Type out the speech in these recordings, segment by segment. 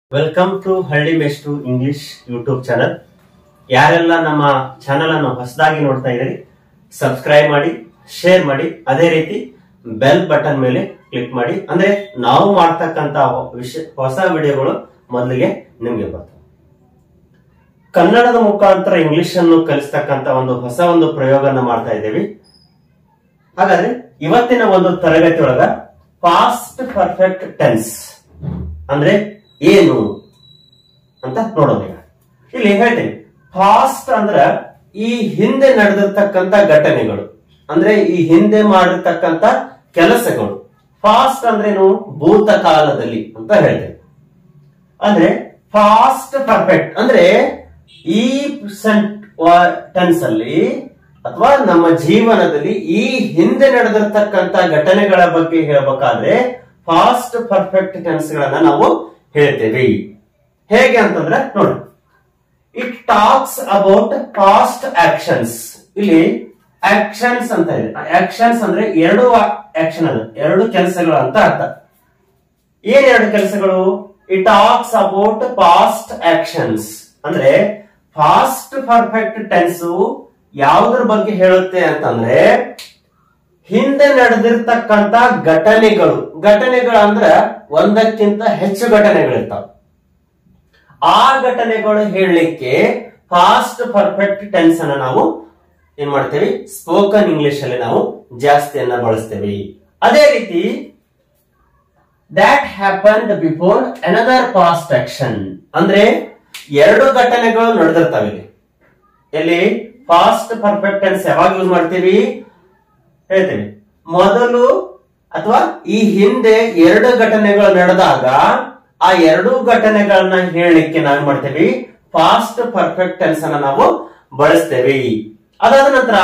Welcome to ಹಳ್ಳಿ ಮೇಸ್ಟು English YouTube channel ಯಾರೆಲ್ಲ ನಮ್ಮ ಚಾನಲ್ ಅನ್ನು ಹೊಸದಾಗಿ ನೋಡ್ತಾ ಇದ್ದೀರಿ ಸಬ್ಸ್ಕ್ರೈಬ್ ಮಾಡಿ ಶೇರ್ ಮಾಡಿ ಅದೇ ರೀತಿ ಬೆಲ್ ಬಟನ್ ಮೇಲೆ ಕ್ಲಿಕ್ ಮಾಡಿ ಅಂದ್ರೆ ನಾವು ಮಾಡ್ತಕ್ಕಂತ ವಿಷಯ ಹೊಸ ವಿಡಿಯೋಗಳು ಮೊದಲಿಗೆ ನಿಮ್ಗೆ ಬರ್ತವೆ ಕನ್ನಡದ ಮುಖಾಂತರ ಇಂಗ್ಲಿಷ್ ಅನ್ನು ಕಲಿಸ್ತಕ್ಕಂತ ಒಂದು ಹೊಸ ಒಂದು ಪ್ರಯೋಗನ ಮಾಡ್ತಾ ಇದ್ದೀವಿ ಹಾಗಾದ್ರೆ ಇವತ್ತಿನ ಒಂದು ತರಗತಿ ಒಳಗ ಪಾಸ್ಟ್ ಪರ್ಫೆಕ್ಟ್ ಟೆನ್ಸ್ ಅಂದ್ರೆ ಏನು ಅಂತ ನೋಡೋಣ ಈಗ. ಇಲ್ಲಿ ಹೇಳ್ತೀನಿ ಫಾಸ್ಟ್ ಅಂದ್ರ ಈ ಹಿಂದೆ ನಡೆದಿರ್ತಕ್ಕಂತ ಘಟನೆಗಳು ಅಂದ್ರೆ ಈ ಹಿಂದೆ ಮಾಡಿರ್ತಕ್ಕಂತ ಕೆಲಸಗಳು ಫಾಸ್ಟ್ ಅಂದ್ರೇನು ಭೂತಕಾಲದಲ್ಲಿ ಅಂತ ಹೇಳ್ತೇವೆ ಅಂದ್ರೆ ಫಾಸ್ಟ್ ಪರ್ಫೆಕ್ಟ್ ಅಂದ್ರೆ ಈ ಟೆನ್ಸ್ ಅಲ್ಲಿ ಅಥವಾ ನಮ್ಮ ಜೀವನದಲ್ಲಿ ಈ ಹಿಂದೆ ನಡೆದಿರ್ತಕ್ಕಂತ ಘಟನೆಗಳ ಬಗ್ಗೆ ಹೇಳ್ಬೇಕಾದ್ರೆ ಫಾಸ್ಟ್ ಪರ್ಫೆಕ್ಟ್ ಟೆನ್ಸ್ ಗಳನ್ನ ನಾವು ಹೇಳ್ತೇವೆ ಹೇಗೆ ಅಂತಂದ್ರೆ ನೋಡಿ it talks about past actions ಇಲ್ಲಿ ಆಕ್ಷನ್ಸ್ ಅಂತ ಇದೆ ಆಕ್ಷನ್ಸ್ ಅಂದ್ರೆ ಎರಡು ಆಕ್ಷನ್ ಅದು ಎರಡು ಕೆಲಸಗಳು ಅಂತ ಅರ್ಥ ಏನ್ ಎರಡು ಕೆಲಸಗಳು it talks about past actions ಅಂದ್ರೆ ಫಾಸ್ಟ್ ಪರ್ಫೆಕ್ಟ್ ಟೆನ್ಸ್ ಯಾವುದ್ರ ಬಗ್ಗೆ ಹೇಳುತ್ತೆ ಅಂತಂದ್ರೆ ಹಿಂದೆ ನಡೆದಿರ್ತಕ್ಕಂತ ಘಟನೆಗಳು ಘಟನೆಗಳು ಅಂದ್ರ ಒಂದಕ್ಕಿಂತ ಹೆಚ್ಚು ಘಟನೆಗಳಿರ್ತಾವ ಆ ಘಟನೆಗಳು ಹೇಳಲಿಕ್ಕೆ ಫಾಸ್ಟ್ ಪರ್ಫೆಕ್ಟ್ ಟೆನ್ಸ್ ಅನ್ನ ನಾವು ಏನ್ ಮಾಡ್ತೇವೆ ಸ್ಪೋಕನ್ ಇಂಗ್ಲಿಷ್ ಅಲ್ಲಿ ನಾವು ಜಾಸ್ತಿಯನ್ನ ಬಳಸ್ತೇವೆ ಅದೇ ರೀತಿ that happened before another past action ಅಂದ್ರೆ ಎರಡು ಘಟನೆಗಳು ನಡೆದಿರ್ತಾವೆ ಇಲ್ಲಿ ಎಲ್ಲಿ ಫಾಸ್ಟ್ ಪರ್ಫೆಕ್ಟ್ ಟೆನ್ಸ್ ಯಾವಾಗ ಯೂಸ್ ಮಾಡ್ತೀವಿ ಹೇಳ್ತೇವೆ ಮೊದಲು ಅಥವಾ ಈ ಹಿಂದೆ ಎರಡು ಘಟನೆಗಳು ನಡೆದಾಗ ಆ ಎರಡು ಘಟನೆಗಳನ್ನ ಹೇಳಲಿಕ್ಕೆ ನಾವು ಮಾಡ್ತೇವೆ ಫಾಸ್ಟ್ ಪರ್ಫೆಕ್ಟ್ ಟೆನ್ಸ್ ಅನ್ನ ನಾವು ಬಳಸ್ತೇವೆ ಅದಾದ ನಂತರ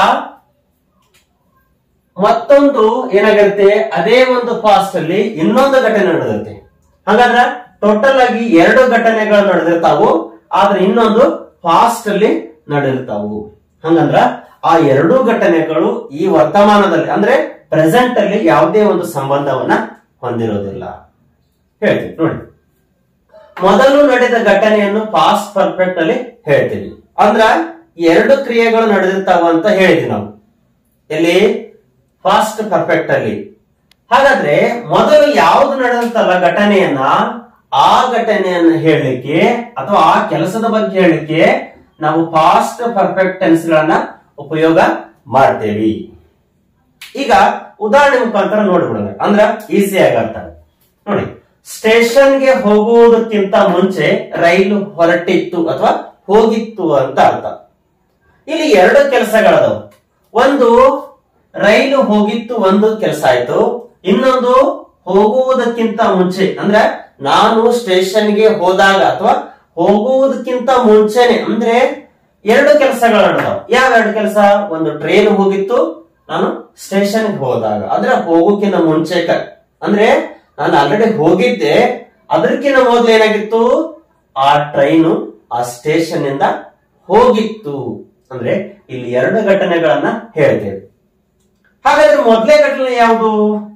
ಮತ್ತೊಂದು ಏನಾಗಿರುತ್ತೆ ಅದೇ ಒಂದು ಫಾಸ್ಟ್ ಅಲ್ಲಿ ಇನ್ನೊಂದು ಘಟನೆ ನಡೆದಿರುತ್ತೆ ಹಾಗಾದ್ರ ಟೋಟಲ್ ಆಗಿ ಎರಡು ಘಟನೆಗಳು ನಡೆದಿರ್ತಾವು ಆದ್ರೆ ಇನ್ನೊಂದು ಫಾಸ್ಟ್ ಅಲ್ಲಿ ನಡೆದಿರ್ತಾವು ಹಂಗಂದ್ರ ಆ ಎರಡೂ ಘಟನೆಗಳು ಈ ವರ್ತಮಾನದಲ್ಲಿ ಅಂದ್ರೆ ಪ್ರೆಸೆಂಟ್ ಅಲ್ಲಿ ಯಾವುದೇ ಒಂದು ಸಂಬಂಧವನ್ನ ಹೊಂದಿರೋದಿಲ್ಲ ಹೇಳ್ತೀವಿ ನೋಡಿ ಮೊದಲು ನಡೆದ ಘಟನೆಯನ್ನು ಪಾಸ್ಟ್ ಪರ್ಫೆಕ್ಟ್ ಅಲ್ಲಿ ಹೇಳ್ತೀವಿ ಅಂದ್ರ ಎರಡು ಕ್ರಿಯೆಗಳು ನಡೆದಿರ್ತಾವ ಅಂತ ಹೇಳಿದ್ವಿ ನಾವು ಎಲ್ಲಿ ಫಾಸ್ಟ್ ಪರ್ಫೆಕ್ಟ್ ಅಲ್ಲಿ ಹಾಗಾದ್ರೆ ಮೊದಲು ಯಾವ್ದು ನಡೆದಂತಲ್ಲ ಘಟನೆಯನ್ನ ಆ ಘಟನೆಯನ್ನ ಹೇಳಲಿಕ್ಕೆ ಅಥವಾ ಆ ಕೆಲಸದ ಬಗ್ಗೆ ಹೇಳಲಿಕ್ಕೆ ನಾವು ಫಾಸ್ಟ್ ಪರ್ಫೆಕ್ಟ್ ಟೆನ್ಸ್ ಗಳನ್ನ ಉಪಯೋಗ ಮಾಡ್ತೇವೆ ಈಗ ಉದಾಹರಣೆ ಮುಖಾಂತರ ನೋಡ್ಬಿಡೋಣ ಅಂದ್ರ ಈಸಿ ಆಗಿ ಅರ್ಥ ಆಗುತ್ತೆ. ನೋಡಿ ಸ್ಟೇಷನ್ಗೆ ಹೋಗುವುದಕ್ಕಿಂತ ಮುಂಚೆ ರೈಲು ಹೊರಟಿತ್ತು ಅಥವಾ ಹೋಗಿತ್ತು ಅಂತ ಅರ್ಥ ಇಲ್ಲಿ ಎರಡು ಕೆಲಸಗಳದಾವ ಒಂದು ರೈಲು ಹೋಗಿತ್ತು ಒಂದು ಕೆಲಸ ಆಯ್ತು ಇನ್ನೊಂದು ಹೋಗುವುದಕ್ಕಿಂತ ಮುಂಚೆ ಅಂದ್ರೆ ನಾನು ಸ್ಟೇಷನ್ಗೆ ಹೋದಾಗ ಅಥವಾ ಹೋಗುವುದಕ್ಕಿಂತ ಮುಂಚೆನೆ ಅಂದ್ರೆ ಎರಡು ಕೆಲಸಗಳು ನಡೆದವು ಯಾವ ಎರಡು ಕೆಲಸ ಒಂದು ಟ್ರೈನ್ ಹೋಗಿತ್ತು ನಾನು ಸ್ಟೇಷನ್ ಹೋದಾಗ ಅಂದ್ರೆ ಹೋಗೋಕ್ಕಿಂತ ಮುಂಚೆ ಕ- ಅಂದ್ರೆ ನಾನು ಆಲ್ರೆಡಿ ಹೋಗಿದ್ದೆ ಅದಕ್ಕಿಂತ ಮೊದಲು ಏನಾಗಿತ್ತು ಆ ಟ್ರೈನು ಆ ಸ್ಟೇಷನ್ ಇಂದ ಹೋಗಿತ್ತು ಅಂದ್ರೆ ಇಲ್ಲಿ ಎರಡು ಘಟನೆಗಳನ್ನ ಹೇಳ್ತೇವೆ ಹಾಗಾದ್ರೆ ಮೊದಲೇ ಘಟನೆ ಯಾವುದು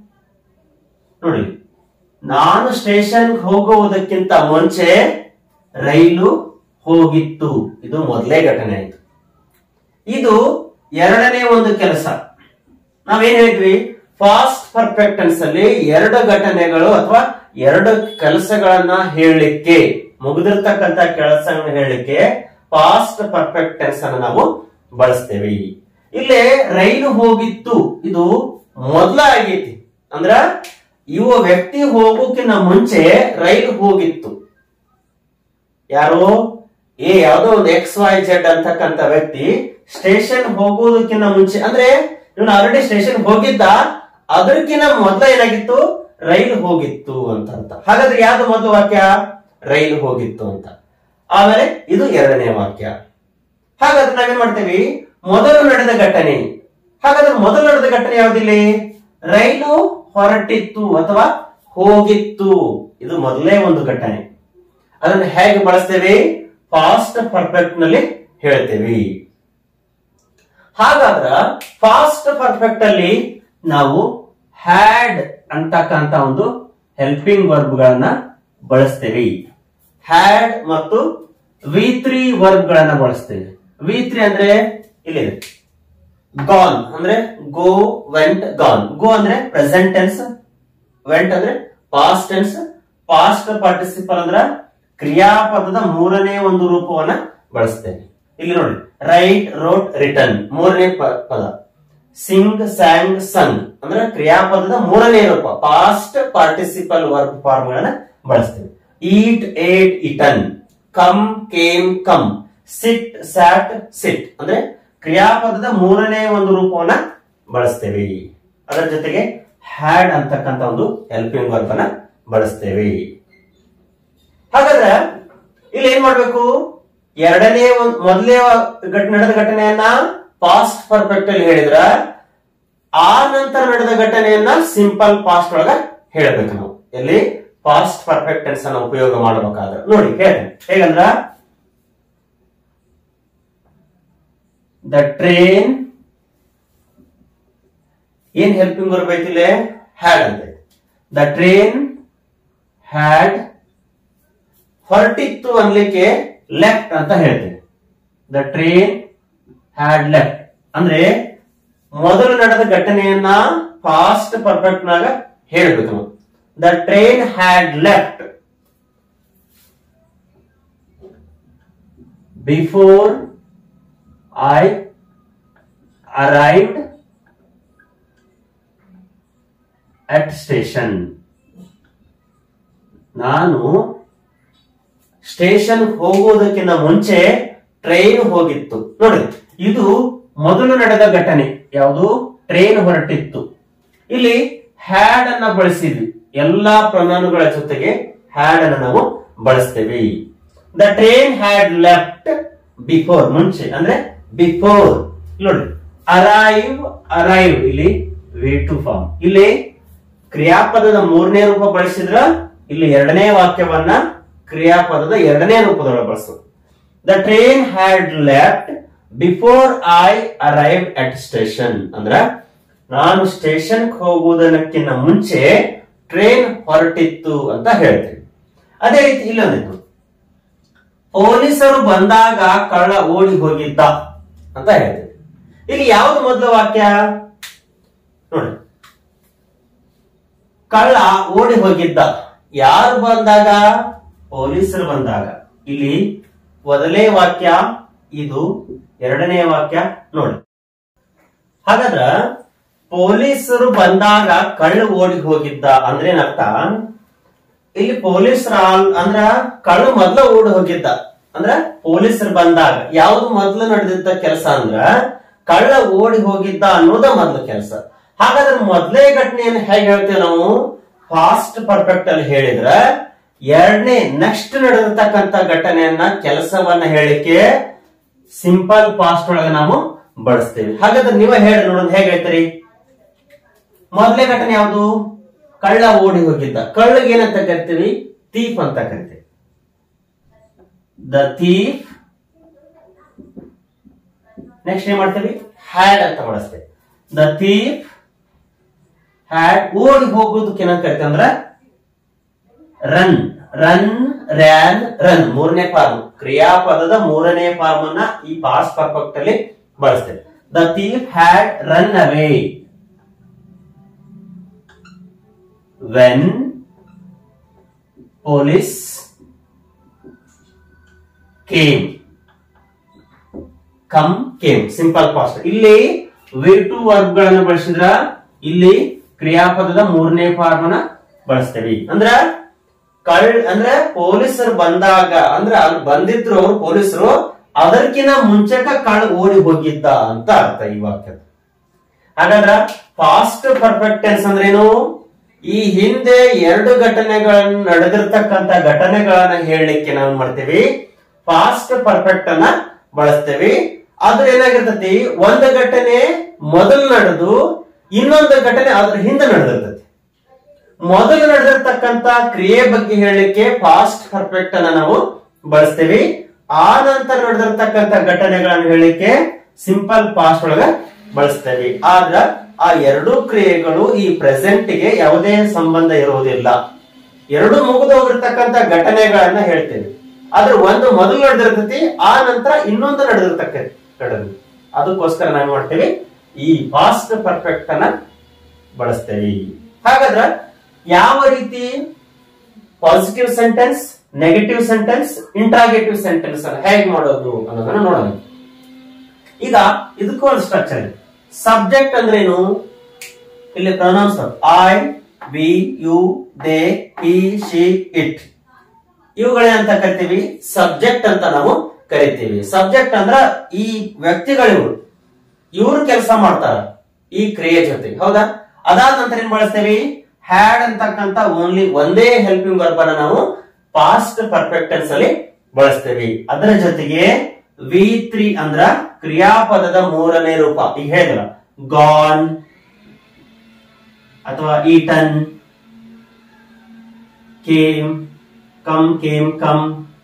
ನೋಡಿ ನಾನು ಸ್ಟೇಷನ್ ಹೋಗುವುದಕ್ಕಿಂತ ಮುಂಚೆ ರೈಲು ಹೋಗಿತ್ತು ಇದು ಮೊದಲೇ ಘಟನೆ ಆಯ್ತು ಇದು ಎರಡನೇ ಒಂದು ಕೆಲಸ ನಾವೇನ್ ಹೇಳಿದ್ವಿ ಫಾಸ್ಟ್ ಪರ್ಫೆಕ್ಟೆನ್ಸ್ ಅಲ್ಲಿ ಎರಡು ಘಟನೆಗಳು ಅಥವಾ ಎರಡು ಕೆಲಸಗಳನ್ನ ಹೇಳಲಿಕ್ಕೆ ಮುಗಿದಿರ್ತಕ್ಕಂತ ಕೆಲಸಗಳನ್ನ ಹೇಳಲಿಕ್ಕೆ ಫಾಸ್ಟ್ ಪರ್ಫೆಕ್ಟೆನ್ಸ್ ಅನ್ನ ನಾವು ಬಳಸ್ತೇವೆ ಇಲ್ಲೇ ರೈಲು ಹೋಗಿತ್ತು ಇದು ಮೊದಲ ಆಗೈತಿ ಅಂದ್ರ ಇವ ವ್ಯಕ್ತಿ ಹೋಗೋಕಿನ್ನ ಮುಂಚೆ ರೈಲು ಹೋಗಿತ್ತು ಯಾರು ಎ ಯಾವ್ದೋ ಒಂದು ಎಕ್ಸ್ ವೈ ಜೆಡ್ ಅಂತಕ್ಕಂತ ವ್ಯಕ್ತಿ ಸ್ಟೇಷನ್ ಹೋಗುವುದಕ್ಕಿಂತ ಮುಂಚೆ ಅಂದ್ರೆ ಇವನು ಆಲ್ರೆಡಿ ಸ್ಟೇಷನ್ ಹೋಗಿದ್ದ ಅದಕ್ಕಿಂತ ಮೊದಲ ಏನಾಗಿತ್ತು ರೈಲು ಹೋಗಿತ್ತು ಅಂತ ಅರ್ಥ ಹಾಗಾದ್ರೆ ಯಾವ್ದು ಮೊದಲು ವಾಕ್ಯ ರೈಲು ಹೋಗಿತ್ತು ಅಂತ ಆಮೇಲೆ ಇದು ಎರಡನೇ ವಾಕ್ಯ ಹಾಗಾದ್ರೆ ನಾವೇನ್ ಮಾಡ್ತೇವೆ ಮೊದಲು ನಡೆದ ಘಟನೆ ಹಾಗಾದ್ರೆ ಮೊದಲು ನಡೆದ ಘಟನೆ ಯಾವ್ದಿಲ್ಲಿ ರೈಲು ಹೊರಟಿತ್ತು ಅಥವಾ ಹೋಗಿತ್ತು ಇದು ಮೊದಲೇ ಒಂದು ಘಟನೆ ಅದನ್ನ ಹೇಗೆ ಬಳಸ್ತೇವೆ ಫಾಸ್ಟ್ ಪರ್ಫೆಕ್ಟ್ ನಲ್ಲಿ ಹೇಳ್ತೇವೆ ಹಾಗಾದ್ರ ಫಾಸ್ಟ್ ಪರ್ಫೆಕ್ಟ್ ಅಲ್ಲಿ ನಾವು ಹ್ಯಾಡ್ ಅಂತಕ್ಕಂತ ಒಂದು ಹೆಲ್ಪಿಂಗ್ ವರ್ಬ್ ಗಳನ್ನ ಬಳಸ್ತೇವೆ ಹ್ಯಾಡ್ ಮತ್ತು ವಿ ತ್ರೀ ವರ್ಬ್ ಗಳನ್ನ ಬಳಸ್ತೇವೆ ವಿ ತ್ರೀ ಅಂದ್ರೆ ಇಲ್ಲಿದೆ ಗಾನ್ ಅಂದ್ರೆ ಗೋ ವೆಂಟ್ ಗಾನ್ ಗೋ ಅಂದ್ರೆ ಪ್ರೆಸೆಂಟ್ ಟೆನ್ಸ್ ವೆಂಟ್ ಅಂದ್ರೆ ಪಾಸ್ಟ್ ಟೆನ್ಸ್ ಪಾಸ್ಟ್ ಪಾರ್ಟಿಸಿಪಲ್ ಅಂದ್ರ ಕ್ರಿಯಾಪದದ ಮೂರನೇ ಒಂದು ರೂಪವನ್ನ ಬಳಸ್ತೇವೆ ಇಲ್ಲಿ ನೋಡಿ ರೈಟ್ ರೋಟ್ ರಿಟರ್ನ್ ಮೂರನೇ ಪ- ಪದ ಸಿಂಗ್ ಸ್ಯಾಂಗ್ ಸಂಗ್ ಅಂದ್ರೆ ಕ್ರಿಯಾಪದದ ಮೂರನೇ ರೂಪ ಪಾಸ್ಟ್ ಪಾರ್ಟಿಸಿಪಲ್ ವರ್ಬ್ ಫಾರ್ಮ್ ಗಳನ್ನ ಬಳಸ್ತೇವೆ eat ate eaten come came come sit sat sit ಅಂದ್ರೆ ಕ್ರಿಯಾಪದದ ಮೂರನೇ ಒಂದು ರೂಪವನ್ನ ಬಳಸ್ತೇವೆ ಅದರ ಜೊತೆಗೆ ಹ್ಯಾಡ್ ಅಂತಕ್ಕಂತ ಒಂದು ಹೆಲ್ಪಿಂಗ್ ವರ್ಬ್ ಅನ್ನ ಬಳಸ್ತೇವೆ ಹಾಗಾದ್ರೆ ಇಲ್ಲಿ ಏನ್ ಮಾಡ್ಬೇಕು ಎರಡನೇ ಒಂದ್- ಮೊದಲನೇ ಘಟ ನಡೆದ ಘಟನೆಯನ್ನ ಪಾಸ್ಟ್ ಪರ್ಫೆಕ್ಟ್ ಅಲ್ಲಿ ಹೇಳಿದ್ರ ಆ ನಂತರ ನಡೆದ ಘಟನೆಯನ್ನ ಸಿಂಪಲ್ ಪಾಸ್ಟ್ ಒಳಗ ಹೇಳ್ಬೇಕು ನಾವು ಎಲ್ಲಿ ಪಾಸ್ಟ್ ಪರ್ಫೆಕ್ಟ್ ಟೆನ್ಸ್ ಅನ್ನ ಉಪಯೋಗ ಮಾಡಬೇಕಾದ್ರೆ ನೋಡಿ ಹೇಳ್ತೇನೆ ಹೇಗಂದ್ರ ದ ಟ್ರೈನ್ ಏನ್ ಹೆಲ್ಪಿಂಗ್ ಬರ್ಬೇಕಿಲ್ಲ ಹ್ಯಾಡ್ ಅಂತ ದ ಟ್ರೈನ್ ಹ್ಯಾಡ್ ಹೊರಟಿತ್ತು ಅನ್ಲಿಕ್ಕೆ ಲೆಫ್ಟ್ ಅಂತ ಹೇಳ್ತೇವೆ ದ ಟ್ರೈನ್ ಹ್ಯಾಡ್ ಲೆಫ್ಟ್ ಅಂದ್ರೆ ಮೊದಲು ನಡೆದ ಘಟನೆಯನ್ನ ಫಾಸ್ಟ್ ಪರ್ಫೆಕ್ಟ್ ನಾಗ ಹೇಳ್ಬೇಕು ನಾವು the train had left before I arrived at station ನಾನು ಸ್ಟೇಷನ್ ಹೋಗುವುದಕ್ಕಿಂತ ಮುಂಚೆ ಟ್ರೈನ್ ಹೋಗಿತ್ತು ನೋಡಿ ಇದು ಮೊದಲು ನಡೆದ ಘಟನೆ ಯಾವುದು ಟ್ರೈನ್ ಹೊರಟಿತ್ತು ಇಲ್ಲಿ ಹ್ಯಾಡ್ ಅನ್ನ ಬಳಸಿದ್ವಿ ಎಲ್ಲಾ ಪ್ರಮಾಣಗಳ ಜೊತೆಗೆ ಹ್ಯಾಡ್ ಅನ್ನ ನಾವು ಬಳಸ್ತೇವೆ the train had left before ಮುಂಚೆ ಅಂದ್ರೆ ಬಿಫೋರ್ ನೋಡಿ ಅರೈವ್ ಅರೈವ್ ಇಲ್ಲಿ ವಿ ಟು ಫಾರ್ಮ್ ಇಲ್ಲಿ ಕ್ರಿಯಾಪದದ ಮೂರನೇ ರೂಪ ಬಳಸಿದ್ರ ಇಲ್ಲಿ ಎರಡನೇ ವಾಕ್ಯವನ್ನ ಕ್ರಿಯಾಪದದ ಎರಡನೇ ರೂಪದೊಳಗೆ ಬಳಸೋದು the train had left before I arrive at station ಅಂದ್ರ ನಾನು ಸ್ಟೇಷನ್ ಹೋಗುವುದಕ್ಕಿಂತ ಮುಂಚೆ ಟ್ರೈನ್ ಹೊರಟಿತ್ತು ಅಂತ ಹೇಳ್ತೇವೆ ಅದೇ ರೀತಿ ಇಲ್ಲೊಂದಿತ್ತು ಪೊಲೀಸರು ಬಂದಾಗ ಕಳ್ಳ ಓಡಿ ಹೋಗಿದ್ದ ಅಂತ ಹೇಳ್ತೇವೆ ಇಲ್ಲಿ ಯಾವುದು ಮೊದಲ ವಾಕ್ಯ ನೋಡಿ ಕಳ್ಳ ಓಡಿ ಹೋಗಿದ್ದ ಯಾರು ಬಂದಾಗ ಪೊಲೀಸರು ಬಂದಾಗ ಇಲ್ಲಿ ಮೊದಲನೇ ವಾಕ್ಯ ಇದು ಎರಡನೇ ವಾಕ್ಯ ನೋಡಿ ಹಾಗಾದ್ರ ಪೊಲೀಸರು ಬಂದಾಗ ಕಳ್ಳ ಓಡಿ ಹೋಗಿದ್ದ ಅಂದ್ರೆ ಏನರ್ಥ ಇಲ್ಲಿ ಪೊಲೀಸರ ಅಂದ್ರ ಕಳ್ಳ ಮೊದ್ಲ ಓಡಿ ಹೋಗಿದ್ದ ಅಂದ್ರ ಪೊಲೀಸರು ಬಂದಾಗ ಯಾವ್ದು ಮೊದ್ಲು ನಡೆದಿದ್ದ ಕೆಲಸ ಅಂದ್ರ ಕಳ್ಳ ಓಡಿ ಹೋಗಿದ್ದ ಅನ್ನೋದ ಮೊದ್ಲ ಕೆಲಸ ಹಾಗಾದ್ರೆ ಮೊದಲೇ ಘಟನೆಯನ್ನು ಹೇಗೆ ಹೇಳ್ತೇವೆ ನಾವು ಫಾಸ್ಟ್ ಪರ್ಫೆಕ್ಟ್ ಅಲ್ಲಿ ಹೇಳಿದ್ರ ಎರಡನೇ ನೆಕ್ಸ್ಟ್ ನಡೆದಿರ್ತಕ್ಕಂತ ಘಟನೆಯನ್ನ ಕೆಲಸವನ್ನ ಹೇಳಿಕ್ಕೆ ಸಿಂಪಲ್ ಪಾಸ್ಟ್ ಒಳಗೆ ನಾವು ಬಳಸ್ತೇವೆ ಹಾಗಾದ್ರೆ ನೀವೇ ಹೇಳಿ ನೋಡೋಣ ಹೇಗೆ ಹೇಳ್ತೀರಿ ಮೊದಲನೇ ಘಟನೆ ಯಾವುದು ಕಳ್ಳ ಓಡಿ ಹೋಗಿದ್ದ ಕಳ್ಳಗೆ ಏನಂತ ಕರಿತೀವಿ ತೀಫ್ ಅಂತ ಕರಿತೀವಿ ದ ಥೀಫ್ ನೆಕ್ಸ್ಟ್ ಏನ್ ಮಾಡ್ತೀವಿ ಹ್ಯಾಡ್ ಅಂತ ಬಳಸ್ತೇವೆ ದ ಥೀಫ್ ಹ್ಯಾಡ್ ಓಡಿ ಹೋಗೋದಕ್ಕೆ ಏನಂತ ಕರಿತೀವಿ ಅಂದ್ರ ರನ್ ರನ್ ರ್ಯಾನ್ ರನ್ ಮೂರನೇ ಫಾರ್ಮ್ ಕ್ರಿಯಾಪದದ ಮೂರನೇ ಫಾರ್ಮ್ ಅನ್ನ ಈ ಪಾಸ್ ಪರ್ಫೆಕ್ಟ್ ಅಲ್ಲಿ ಬಳಸ್ತೇವೆ the thief had run away when police came come came simple past ಇಲ್ಲಿ ವಿ ಟು ವರ್ಬ್ ಗಳನ್ನು ಬಳಸಿದ್ರ ಇಲ್ಲಿ ಕ್ರಿಯಾಪದದ ಮೂರನೇ ಫಾರ್ಮ್ ಅನ್ನ ಬಳಸ್ತೇವೆ ಅಂದ್ರ ಕಳ್ ಅಂದ್ರೆ ಪೊಲೀಸರು ಬಂದಾಗ ಅಂದ್ರ ಅಲ್ಲಿ ಬಂದಿದ್ರು ಅವ್ರು ಪೊಲೀಸರು ಅದಕ್ಕಿಂತ ಮುಂಚೆಕ ಕಳ್ ಓಡಿ ಹೋಗಿದ್ದ ಅಂತ ಅರ್ಥ ಈ ವಾಕ್ಯದ ಹಾಗಾದ್ರ ಫಾಸ್ಟ್ ಪರ್ಫೆಕ್ಟ್ ಟೆನ್ಸ್ ಅಂದ್ರೇನು ಈ ಹಿಂದೆ ಎರಡು ಘಟನೆಗಳನ್ನು ನಡೆದಿರ್ತಕ್ಕಂತ ಘಟನೆಗಳನ್ನ ಹೇಳಲಿಕ್ಕೆ ನಾವು ಮಾಡ್ತೇವೆ ಫಾಸ್ಟ್ ಪರ್ಫೆಕ್ಟ್ ಅನ್ನ ಬಳಸ್ತೇವೆ ಆದ್ರೆ ಏನಾಗಿರ್ತತಿ ಒಂದು ಘಟನೆ ಮೊದಲು ನಡೆದು ಇನ್ನೊಂದು ಘಟನೆ ಅದ್ರ ಹಿಂದೆ ನಡೆದಿರ್ತತಿ ಮೊದಲು ನಡೆದಿರ್ತಕ್ಕಂತ ಕ್ರಿಯೆ ಬಗ್ಗೆ ಹೇಳಲಿಕ್ಕೆ ಫಾಸ್ಟ್ ಪರ್ಫೆಕ್ಟ್ ಅನ್ನ ನಾವು ಬಳಸ್ತೇವೆ ಆ ನಂತರ ನಡೆದಿರ್ತಕ್ಕಂತ ಘಟನೆಗಳನ್ನು ಹೇಳಲಿಕ್ಕೆ ಸಿಂಪಲ್ ಪಾಸ್ಟ್ ಒಳಗ ಬಳಸ್ತೇವೆ ಆದ್ರ ಆ ಎರಡೂ ಕ್ರಿಯೆಗಳು ಈ ಪ್ರೆಸೆಂಟ್ ಗೆ ಯಾವುದೇ ಸಂಬಂಧ ಇರುವುದಿಲ್ಲ ಎರಡು ಮುಗಿದು ಹೋಗಿರ್ತಕ್ಕಂತ ಘಟನೆಗಳನ್ನ ಹೇಳ್ತೇವೆ ಆದ್ರೆ ಒಂದು ಮೊದಲು ನಡೆದಿರ್ತೈತಿ ಆ ನಂತರ ಇನ್ನೊಂದು ನಡೆದಿರ್ತಕ್ಕಂಥ ಘಟನೆ ಅದಕ್ಕೋಸ್ಕರ ನಾವ್ ಮಾಡ್ತೇವೆ ಈ ಪಾಸ್ಟ್ ಪರ್ಫೆಕ್ಟ್ ಅನ್ನ ಬಳಸ್ತೇವೆ ಹಾಗಾದ್ರ ಯಾವ ರೀತಿ positive sentence negative sentence interrogative sentence ಅನ್ನ ಹೇಗೆ ಮಾಡೋದು ಅನ್ನೋದನ್ನ ನೋಡೋಣ ಈಗ ಇದಕ್ಕೂ ಒಂದು ಸ್ಟ್ರಕ್ಚರ್ ಇದೆ ಸಬ್ಜೆಕ್ಟ್ ಅಂದ್ರೇನು ಇಲ್ಲಿ pronouns I we you they he she it ಇವುಗಳೇ ಅಂತ ಕರಿತೀವಿ ಸಬ್ಜೆಕ್ಟ್ ಅಂತ ನಾವು ಕರಿತೀವಿ ಸಬ್ಜೆಕ್ಟ್ ಅಂದ್ರ ಈ ವ್ಯಕ್ತಿಗಳಿವರು ಇವರು ಕೆಲಸ ಮಾಡ್ತಾರ ಈ ಕ್ರಿಯೆ ಜೊತೆ ಹೌದಾ ಅದಾದ ನಂತರ ಏನ್ ಬಳಸ್ತೇವೆ ಹ್ಯಾಡ್ ಅಂತಕ್ಕಂತ ಓನ್ಲಿ ಒಂದೇ ಹೆಲ್ಪಿಂಗ್ ವರ್ಬ್ ಅನ್ನ ನಾವು ಪಾಸ್ಟ್ ಪರ್ಫೆಕ್ಟ್ ಟೆನ್ಸ್ ಅಲ್ಲಿ ಬಳಸ್ತೇವೆ ಅದರ ಜೊತೆಗೆ ವಿ ತ್ರೀ ಅಂದ್ರ ಕ್ರಿಯಾಪದದ ಮೂರನೇ ರೂಪ ಈಗ ಹೇಳಿದ್ರ ಗಾನ್ ಅಥವಾ eaten came come came come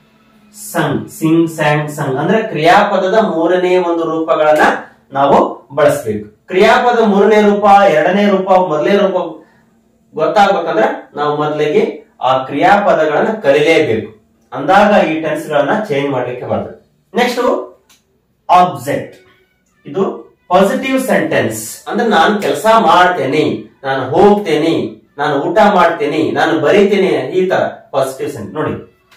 sung sing sang sung ಅಂದ್ರೆ ಕ್ರಿಯಾಪದದ ಮೂರನೇ ಒಂದು ರೂಪಗಳನ್ನ ನಾವು ಬಳಸಬೇಕು ಕ್ರಿಯಾಪದ ಮೂರನೇ ರೂಪ ಎರಡನೇ ರೂಪ ಮೊದಲನೇ ರೂಪ ಗೊತ್ತಾಗ್ಬೇಕಂದ್ರೆ ನಾವು ಮೊದಲಿಗೆ ಆ ಕ್ರಿಯಾಪದಗಳನ್ನ ಕಲಿಲೇಬೇಕು ಅಂದಾಗ ಈ ಟೆನ್ಸ್ ಗಳನ್ನ ಚೇಂಜ್ ಮಾಡ್ಲಿಕ್ಕೆ ಬರ್ತದೆ ನೆಕ್ಸ್ಟ್ ಆಬ್ಜೆಕ್ಟ್ ಇದು ಪಾಸಿಟಿವ್ ಸೆಂಟೆನ್ಸ್ ಅಂದ್ರೆ ನಾನು ಕೆಲಸ ಮಾಡ್ತೇನೆ ನಾನು ಹೋಗ್ತೇನೆ ನಾನು ಊಟ ಮಾಡ್ತೇನೆ ನಾನು ಬರೀತೇನೆ ಈ ತರ ಪಾಸಿಟಿವ್ ಸೆಂಟೆನ್ಸ್ ನೋಡಿ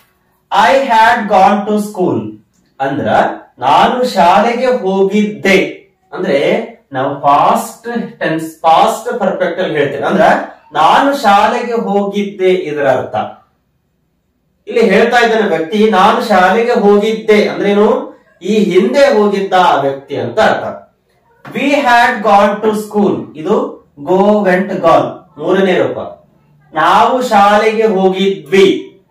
I had gone to school ಅಂದ್ರ ನಾನು ಶಾಲೆಗೆ ಹೋಗಿದ್ದೆ ಅಂದ್ರೆ ನಾವು ಪಾಸ್ಟ್ ಟೆನ್ಸ್ ಪಾಸ್ಟ್ ಪರ್ಫೆಕ್ಟ್ ಅಲ್ಲಿ ಹೇಳ್ತೇವೆ ಅಂದ್ರ ನಾನು ಶಾಲೆಗೆ ಹೋಗಿದ್ದೆ ಇದರ ಅರ್ಥ ಇಲ್ಲಿ ಹೇಳ್ತಾ ಇದ್ದಾನೆ ವ್ಯಕ್ತಿ ನಾನು ಶಾಲೆಗೆ ಹೋಗಿದ್ದೆ ಅಂದ್ರೇನು ಈ ಹಿಂದೆ ಹೋಗಿದ್ದ ಆ ವ್ಯಕ್ತಿ ಅಂತ ಅರ್ಥ we had gone to school ಇದು ಗೋ ವೆಂಟ್ ಗಾನ್ ಮೂರನೇ ರೂಪ ನಾವು ಶಾಲೆಗೆ ಹೋಗಿದ್ವಿ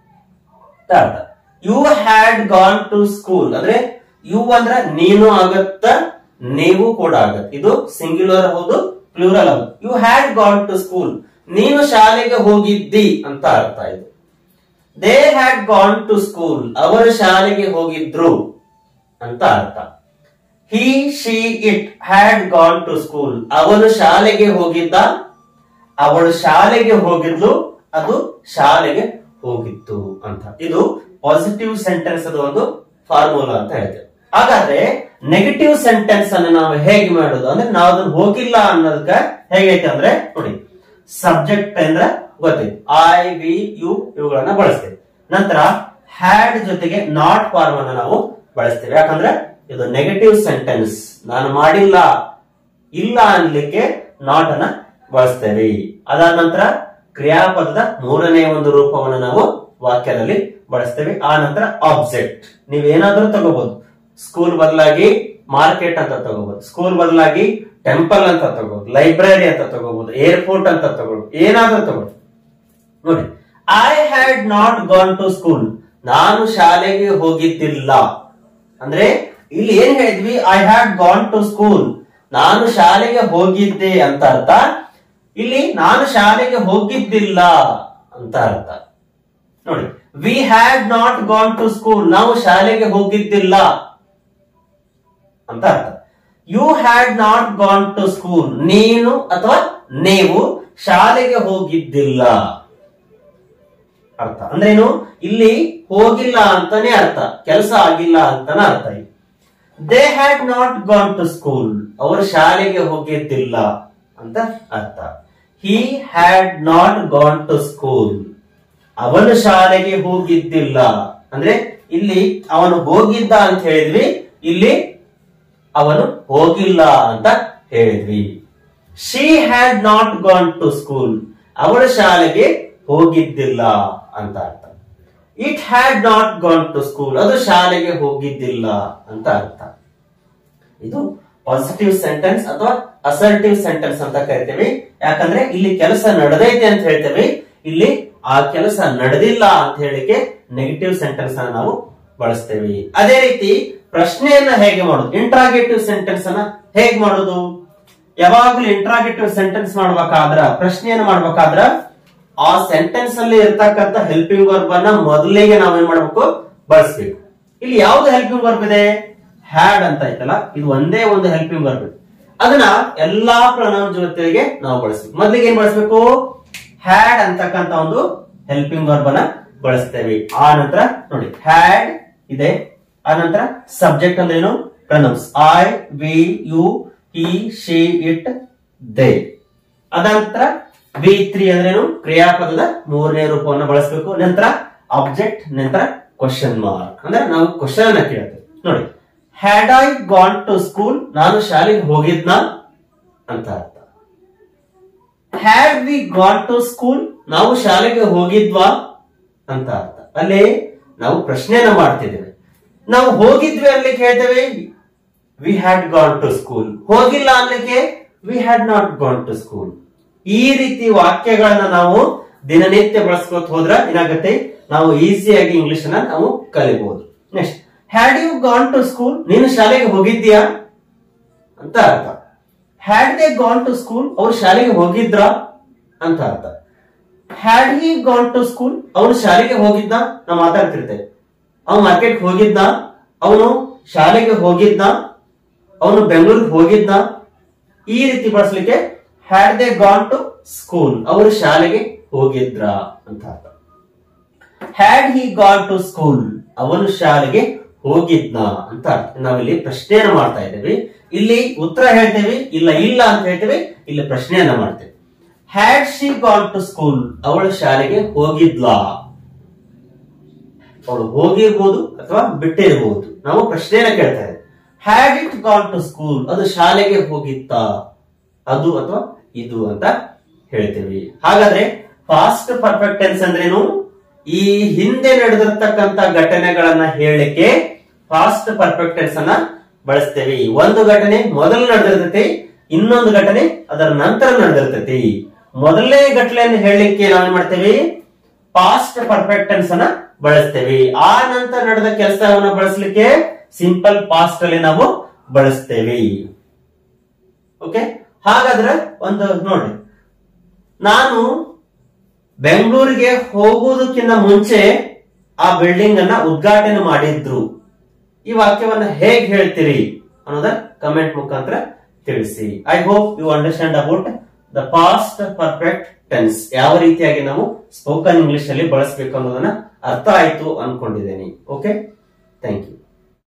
ಅಂತ ಅರ್ಥ you had gone to school ಅಂದ್ರೆ ಯು ಅಂದ್ರ ನೀನು ಆಗತ್ತ ನೀವು ಕೂಡ ಆಗತ್ತ ಇದು ಸಿಂಗ್ಯುಲರ್ ಹೌದು ಪ್ಲೂರಲ್ ಹೌದು you had gone to school ನೀನು ಶಾಲೆಗೆ ಹೋಗಿದ್ದಿ ಅಂತ ಅರ್ಥ ಇದು they had gone to school ಅವರು ಶಾಲೆಗೆ ಹೋಗಿದ್ರು ಅಂತ ಅರ್ಥ he she it had gone to school ಅವನು ಶಾಲೆಗೆ ಹೋಗಿದ್ದ ಅವಳು ಶಾಲೆಗೆ ಹೋಗಿದ್ಲು ಅದು ಶಾಲೆಗೆ ಹೋಗಿತ್ತು ಅಂತ ಇದು ಪಾಸಿಟಿವ್ ಸೆಂಟೆನ್ಸ್ ಅದು ಒಂದು ಫಾರ್ಮುಲಾ ಅಂತ ಹೇಳ್ತೇವೆ ಹಾಗಾದ್ರೆ ನೆಗೆಟಿವ್ ಸೆಂಟೆನ್ಸ್ ಅನ್ನು ನಾವು ಹೇಗೆ ಮಾಡೋದು ಅಂದ್ರೆ ನಾವು ಅದನ್ನ ಹೋಗಿಲ್ಲ ಅನ್ನೋದಕ್ಕ ಹೇಗೈತೆ ಅಂದ್ರೆ ನೋಡಿ ಸಬ್ಜೆಕ್ಟ್ ಅಂದ್ರೆ ಗೊತ್ತಿದೆ ಐ ವಿ ಯು ಇವುಗಳನ್ನ ಬಳಸ್ತೇವೆ ನಂತರ ಹ್ಯಾಡ್ ಜೊತೆಗೆ ನಾಟ್ ಫಾರ್ಮ್ ಅನ್ನ ನಾವು ಬಳಸ್ತೇವೆ ಯಾಕಂದ್ರೆ ಇದು ನೆಗೆಟಿವ್ ಸೆಂಟೆನ್ಸ್ ನಾನು ಮಾಡಿಲ್ಲ ಇಲ್ಲ ಅನ್ಲಿಕ್ಕೆ ನಾಟ್ ಅನ್ನ ಬಳಸ್ತೇವೆ ಅದಾದ ನಂತರ ಕ್ರಿಯಾಪದದ ಮೂರನೇ ಒಂದು ರೂಪವನ್ನು ನಾವು ವಾಕ್ಯದಲ್ಲಿ ಬಳಸ್ತೇವೆ ಆ ನಂತರ ಆಬ್ಜೆಕ್ಟ್ ನೀವೇನಾದ್ರೂ ತಗೋಬಹುದು ಸ್ಕೂಲ್ ಬದಲಾಗಿ ಮಾರ್ಕೆಟ್ ಅಂತ ತಗೋಬಹುದು ಸ್ಕೂಲ್ ಬದಲಾಗಿ ಟೆಂಪಲ್ ಅಂತ ತಗೋಬಹುದು ಲೈಬ್ರರಿ ಅಂತ ತಗೋಬಹುದು ಏರ್ಪೋರ್ಟ್ ಅಂತ ತಗೋಬಹುದು ಏನಾದ್ರೂ ತಗೋಬಹುದು ನೋಡಿ I had not gone to school ನಾನು ಶಾಲೆಗೆ ಹೋಗಿದ್ದಿಲ್ಲ ಅಂದ್ರೆ ಇಲ್ಲಿ ಏನ್ ಹೇಳಿದ್ವಿ I had gone to school ನಾನು ಶಾಲೆಗೆ ಹೋಗಿದ್ದೆ ಅಂತ ಅರ್ಥ ಇಲ್ಲಿ ನಾನು ಶಾಲೆಗೆ ಹೋಗಿದ್ದಿಲ್ಲ ಅಂತ ಅರ್ಥ ನೋಡಿ we had not gone to school ನಾವು ಶಾಲೆಗೆ ಹೋಗಿದ್ದಿಲ್ಲ ಅಂತ ಅರ್ಥ you had not gone to school ನೀನು ಅಥವಾ ನೀವು ಶಾಲೆಗೆ ಹೋಗಿದ್ದಿಲ್ಲ ಅರ್ಥ ಅಂದ್ರೇನು ಇಲ್ಲಿ ಹೋಗಿಲ್ಲ ಅಂತಾನೆ ಅರ್ಥ ಕೆಲಸ ಆಗಿಲ್ಲ ಅಂತಾನೆ ಅರ್ಥ ಇದೆ they had not gone to school ಅವರು ಶಾಲೆಗೆ ಹೋಗಿದ್ದಿಲ್ಲ ಅಂತ ಅರ್ಥ he had not gone to school ಅವನು ಶಾಲೆಗೆ ಹೋಗಿದ್ದಿಲ್ಲ ಅಂದ್ರೆ ಇಲ್ಲಿ ಅವನು ಹೋಗಿದ್ದ ಅಂತ ಹೇಳಿದ್ವಿ ಇಲ್ಲಿ ಅವನು ಹೋಗಿಲ್ಲ ಅಂತ ಹೇಳಿದ್ವಿ she had not gone to school ಅವಳು ಶಾಲೆಗೆ ಹೋಗಿದ್ದಿಲ್ಲ ಅಂತ ಅರ್ಥ it had not gone to school ಅದು ಶಾಲೆಗೆ ಹೋಗಿದ್ದಿಲ್ಲ ಅಂತ ಅರ್ಥ ಇದು ಪಾಸಿಟಿವ್ ಸೆಂಟೆನ್ಸ್ ಅಥವಾ ಅಸರ್ಟಿವ್ ಸೆಂಟೆನ್ಸ್ ಅಂತ ಕರಿತೇವೆ ಯಾಕಂದ್ರೆ ಇಲ್ಲಿ ಕೆಲಸ ನಡೆದೈತೆ ಅಂತ ಹೇಳ್ತೇವೆ ಇಲ್ಲಿ ಆ ಕೆಲಸ ನಡೆದಿಲ್ಲ ಅಂತ ಹೇಳಿಕೆ ನೆಗೆಟಿವ್ ಸೆಂಟೆನ್ಸ್ ಅನ್ನ ನಾವು ಬಳಸ್ತೇವೆ ಅದೇ ರೀತಿ ಪ್ರಶ್ನೆಯನ್ನ ಹೇಗೆ ಮಾಡೋದು ಇಂಟ್ರಾಗೇಟಿವ್ ಸೆಂಟೆನ್ಸ್ ಅನ್ನ ಹೇಗೆ ಮಾಡೋದು ಯಾವಾಗ್ಲೂ ಇಂಟ್ರಾಗೇಟಿವ್ ಸೆಂಟೆನ್ಸ್ ಮಾಡ್ಬೇಕಾದ್ರ ಪ್ರಶ್ನೆಯನ್ನು ಮಾಡ್ಬೇಕಾದ್ರ ಆ ಸೆಂಟೆನ್ಸ್ ಅಲ್ಲಿ ಇರ್ತಕ್ಕಂಥ ಹೆಲ್ಪಿಂಗ್ ವರ್ಬ್ ಅನ್ನ ಮೊದಲಿಗೆ ನಾವೇನ್ ಮಾಡ್ಬೇಕು ಬಳಸ್ಬೇಕು ಇಲ್ಲಿ ಯಾವ್ದು ಹೆಲ್ಪಿಂಗ್ ವರ್ಬ್ ಇದೆ ಹ್ಯಾಡ್ ಅಂತ ಐತಲ್ಲ ಇದು ಒಂದೇ ಒಂದು ಹೆಲ್ಪಿಂಗ್ ವರ್ಬ್ ಇದೆ ಅದನ್ನ ಎಲ್ಲಾ ಪ್ರೊನೌನ್ ಜೊತೆಗೆ ನಾವು ಬಳಸ್ಬೇಕು ಮೊದಲಿಗೆ ಏನ್ ಬಳಸ್ಬೇಕು ಹ್ಯಾಡ್ ಅಂತಕ್ಕಂತ ಒಂದು ಹೆಲ್ಪಿಂಗ್ ವರ್ಬ್ ಅನ್ನ ಬಳಸ್ತೇವೆ ಆ ನಂತರ ನೋಡಿ ಹ್ಯಾಡ್ ಇದೆ ಆ ನಂತರ ಸಬ್ಜೆಕ್ಟ್ ಅಂದ್ರೆ ಏನು pronouns I we you he she it they ಅದಂತರ ವಿ ತ್ರೀ ಅಂದ್ರೇನು ಕ್ರಿಯಾಪದದ ಮೂರನೇ ರೂಪವನ್ನು ಬಳಸಬೇಕು ನಂತರ ಆಬ್ಜೆಕ್ಟ್ ನಂತರ ಕ್ವಶನ್ ಮಾರ್ಕ್ ಅಂದ್ರೆ ನಾವು ಕ್ವಶನ್ ಅನ್ನ ಕೇಳ್ತೇವೆ ನೋಡಿ had I gone to school ನಾನು ಶಾಲೆಗೆ ಹೋಗಿದ್ನ ಅಂತ ಅರ್ಥ had we gone to school ನಾವು ಶಾಲೆಗೆ ಹೋಗಿದ್ವಾ ಅಂತ ಅರ್ಥ ಅಲ್ಲಿ ನಾವು ಪ್ರಶ್ನೆಯನ್ನ ಮಾಡ್ತಿದ್ದೇವೆ ನಾವು ಹೋಗಿದ್ವಿ ಅನ್ಲಿಕ್ಕೆ ಹೇಳ್ತೇವೆ we had gone to school ಹೋಗಿಲ್ಲ ಅನ್ಲಿಕ್ಕೆ we had not gone to school ಈ ರೀತಿ ವಾಕ್ಯಗಳನ್ನ ನಾವು ದಿನನಿತ್ಯ ಬಳಸ್ಕೊತ ಹೋದ್ರ ಏನಾಗುತ್ತೆ ನಾವು ಈಸಿಯಾಗಿ ಇಂಗ್ಲಿಷ್ ಅನ್ನ ನಾವು ಕಲಿಬಹುದು next had you gone to school ನೀನು ಶಾಲೆಗೆ ಹೋಗಿದ್ಯಾ ಅಂತ ಅರ್ಥ had they gone to school ಅವ್ರು ಶಾಲೆಗೆ ಹೋಗಿದ್ರ ಅಂತ ಅರ್ಥ had he gone to school ಅವನು ಶಾಲೆಗೆ ಹೋಗಿದ್ದ ನಾವು ಮಾತಾಡ್ತಿರ್ತೇವೆ ಅವನು ಮಾರ್ಕೆಟ್ ಹೋಗಿದ್ದ ಅವನು ಶಾಲೆಗೆ ಹೋಗಿದ್ದ ಅವನು ಬೆಂಗಳೂರಿಗೆ ಹೋಗಿದ್ದ ಈ ರೀತಿ ಬಳಸಲಿಕ್ಕೆ had they gone to school ಅವರು ಶಾಲೆಗೆ ಹೋಗಿದ್ರ ಅಂತ ಅರ್ಥ had he gone to school ಅವನು ಶಾಲೆಗೆ ಹೋಗಿದ್ನ ಅಂತ ಅರ್ಥ ನಾವಿಲ್ಲಿ ಪ್ರಶ್ನೆಯನ್ನ ಮಾಡ್ತಾ ಇದ್ದೇವೆ ಇಲ್ಲಿ ಉತ್ತರ ಹೇಳ್ತೇವೆ ಇಲ್ಲ ಇಲ್ಲ ಅಂತ ಹೇಳ್ತೇವೆ ಇಲ್ಲಿ ಪ್ರಶ್ನೆಯನ್ನ ಮಾಡ್ತೇವೆ had she gone to school ಅವಳು ಶಾಲೆಗೆ ಹೋಗಿದ್ಲಾ ಅವಳು ಹೋಗಿರ್ಬೋದು ಅಥವಾ ಬಿಟ್ಟಿರ್ಬೋದು ನಾವು ಪ್ರಶ್ನೆಯನ್ನ ಕೇಳ್ತಾ ಇದ್ದೇವೆ had it gone to school ಅದು ಶಾಲೆಗೆ ಹೋಗಿತ್ತಾ ಅದು ಅಥವಾ ಇದು ಅಂತ ಹೇಳ್ತೇವೆ ಹಾಗಾದ್ರೆ ಫಾಸ್ಟ್ ಪರ್ಫೆಕ್ಟ್ ಟೆನ್ಸ್ ಅಂದ್ರೇನು ಈ ಹಿಂದೆ ನಡೆದಿರ್ತಕ್ಕಂತ ಘಟನೆಗಳನ್ನ ಹೇಳಲಿಕ್ಕೆ ಫಾಸ್ಟ್ ಪರ್ಫೆಕ್ಟ್ ಟೆನ್ಸ್ ಅನ್ನ ಬಳಸ್ತೇವೆ ಒಂದು ಘಟನೆ ಮೊದಲು ನಡೆದಿರ್ತೈತಿ ಇನ್ನೊಂದು ಘಟನೆ ಅದರ ನಂತರ ನಡೆದಿರ್ತೈತಿ ಮೊದಲನೇ ಘಟನೆಯನ್ನು ಹೇಳಲಿಕ್ಕೆ ನಾವೇನ್ ಮಾಡ್ತೇವೆ ಪಾಸ್ಟ್ ಪರ್ಫೆಕ್ಟ್ ಟೆನ್ಸ್ ಅನ್ನ ಬಳಸ್ತೇವೆ ಆ ನಂತರ ನಡೆದ ಕೆಲಸವನ್ನ ಬಳಸಲಿಕ್ಕೆ ಸಿಂಪಲ್ ಪಾಸ್ಟ್ ಅಲ್ಲಿ ನಾವು ಬಳಸ್ತೇವೆ ಓಕೆ ಹಾಗಾದ್ರೆ ಒಂದು ನೋಡಿ ನಾನು ಬೆಂಗಳೂರಿಗೆ ಹೋಗುವುದಕ್ಕಿಂತ ಮುಂಚೆ ಆ ಬಿಲ್ಡಿಂಗ್ ಅನ್ನ ಉದ್ಘಾಟನೆ ಮಾಡಿದ್ರು ಈ ವಾಕ್ಯವನ್ನ ಹೇಗ್ ಹೇಳ್ತೀರಿ ಅನ್ನೋದ ಕಮೆಂಟ್ ಮುಖಾಂತರ ತಿಳಿಸಿ I hope you understand about the past perfect tense ಯಾವ ರೀತಿಯಾಗಿ ನಾವು ಸ್ಪೋಕನ್ ಇಂಗ್ಲಿಷ್ ಅಲ್ಲಿ ಬಳಸಬೇಕು ಅನ್ನೋದನ್ನ ಅರ್ಥ ಆಯ್ತು ಅನ್ಕೊಂಡಿದ್ದೇನೆ ಓಕೆ ಥ್ಯಾಂಕ್ ಯು